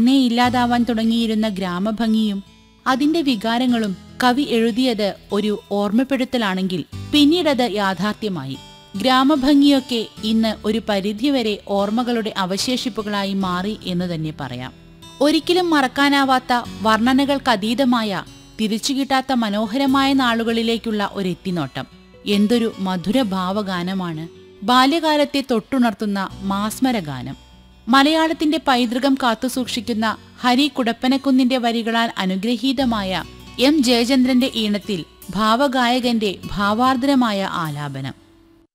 എന്നേ ഇല്ലാതാവാൻ തുടങ്ങിയിരുന്ന ഗ്രാമഭംഗിയും അതിന്റെ വികാരങ്ങളും കവി എഴുതിയത് ഒരു ഓർമ്മപ്പെടുത്തലാണെങ്കിൽ പിന്നീടത് യാഥാർത്ഥ്യമായി ഗ്രാമഭംഗിയൊക്കെ ഇന്ന് ഒരു പരിധിവരെ ഓർമ്മകളുടെ അവശേഷിപ്പുകളായി മാറി എന്ന് തന്നെ പറയാം ഒരിക്കലും മറക്കാനാവാത്ത വർണ്ണനകൾക്കതീതമായ തിരിച്ചുകിട്ടാത്ത മനോഹരമായ നാളുകളിലേക്കുള്ള ഒരെത്തിനോട്ടം എന്തൊരു മധുര ഭാവഗാനമാണ് ബാല്യകാലത്തെ തൊട്ടുണർത്തുന്ന മാസ്മരഗാനം മലയാളത്തിന്റെ പൈതൃകം കാത്തുസൂക്ഷിക്കുന്ന ഹരി കുടപ്പനക്കുന്നിന്റെ വരികളാൽ അനുഗ്രഹീതമായ എം ജയചന്ദ്രന്റെ ഈണത്തിൽ ഭാവഗായകന്റെ ഭാവാർദ്രമായ ആലാപനം